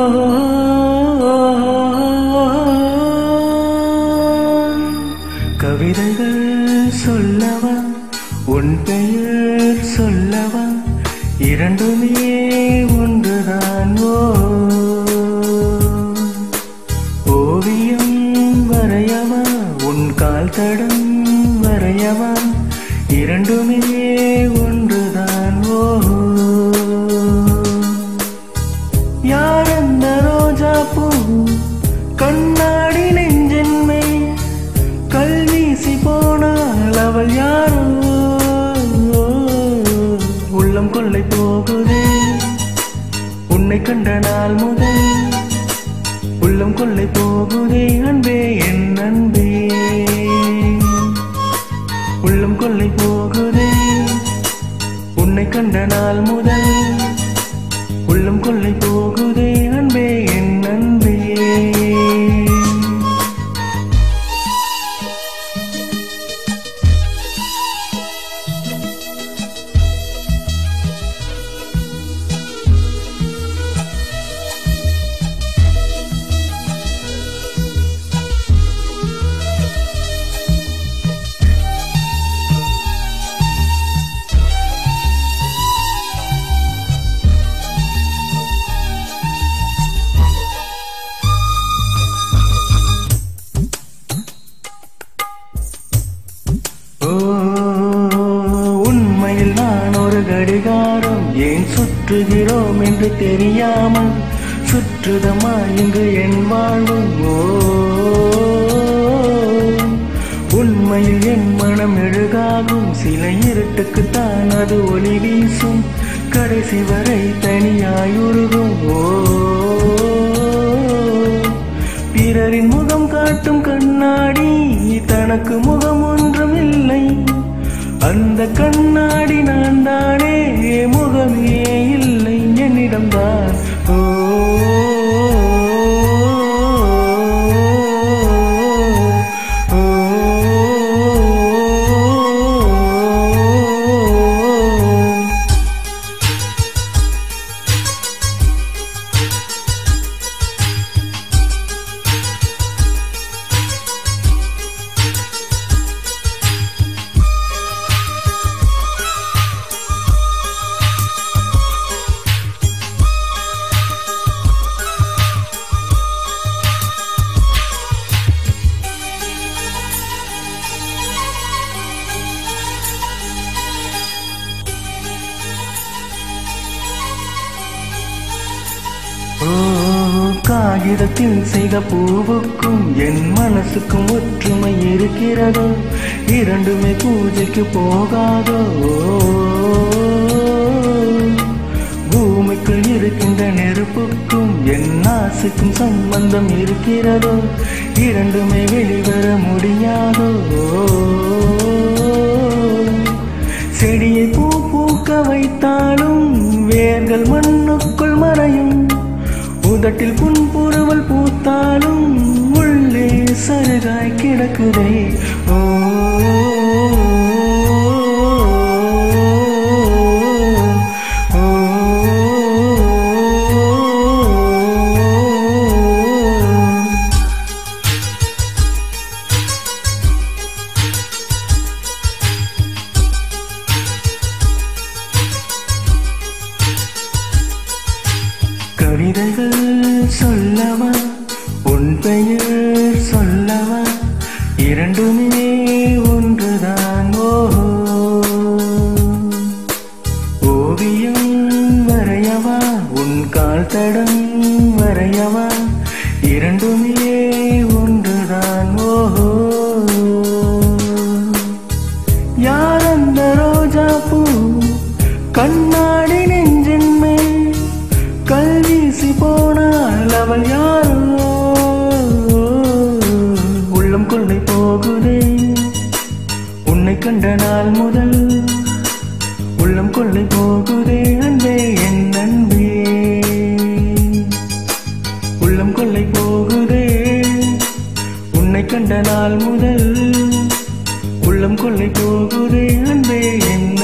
கவிதைகள் சொல்லவா உன் பெயர் சொல்லவா இரண்டுமே ஒன்றுதான் ஓ ஓவியம் வரையவா உன் கால் தடம் வரையவா இரண்டுமே ஒன்றுதான் ஓ யார் அந்த ரோஜா பூ கண்ணாடி நெஞ்சென்மை கல் வீசி போனால் அவள் யாரோ உள்ளம் கொள்ளை போகுதே உன்னை கண்ட நாள் முதல் உள்ளம் கொள்ளை போகுதே அன்பே என் அன்பே உள்ளம் கொள்ளை போகுதே உன்னை கண்ட நாள் முதல் உள்ளம் கொள்ளை போகுதே அன்பே என் அன்பே ஓ, உண்மையில் நான் ஒரு கடிகாரம் ஏன் சுற்றுகிறோம் என்று தெரியாமல் சுற்றுதமா இங்கு என் வாழ்வும் ஓ உண்மையில் என் மனம் எழுகாகும் சில இருட்டுக்குத்தான் அது ஒளி வீசும் கடைசி வரை தனியாயுருகும் ஓ பிறரின் முகம் காட்டும் கண்ணாடி தனக்கு முகம் ஒன்றும் இல்லை அந்த கண்ணாடி நான் தானே முகமே இல்லை என்னிடம்தான் ஓ ஓ, ஓ ஓ, காகிதத்தில் செய்த பூவுக்கும் என் மனசுக்கும் ஒற்றுமை இருக்கிறதோ இரண்டுமே பூஜைக்கு போகாதோ ஓ, பூமிக்குள் இருக்கின்ற நெருப்புக்கும் என் ஆசைக்கும் சம்பந்தம் இருக்கிறதோ இரண்டுமே வெளிவர முடியாதோ ஓ, செடியை பூ பூக்க வைத்தாலும் வேர்கள் மண்ணுக்குள் மறையும் உதட்டில் புன்புறுவல் பூத்தாலும் உள்ளே சருகாய் கிடக்குதே ஓ ஓ, ஓ கவிதைகள் சொல்லவா உன் பெயர் சொல்லவா இரண்டுமே ஒன்றுதான் ஓ ஓவியம் வரையவா உன் கால் தடம் வரையவா இரண்டுமே ஒன்றுதான் ஓ யார் அந்த ரோஜா பூ கண்ணாடி நெஞ்சின் மேல் கல் வீசி போனால் அவள் யாரோ உள்ளம் கொள்ளை போகுதே உன்னை கண்ட நாள் முதல் உள்ளம் கொள்ளை போகுதே அன்பே என் அன்பே உள்ளம் கொள்ளை போகுதே உன்னை கண்ட நாள் முதல் உள்ளம் கொள்ளை போகுதே அன்பே என்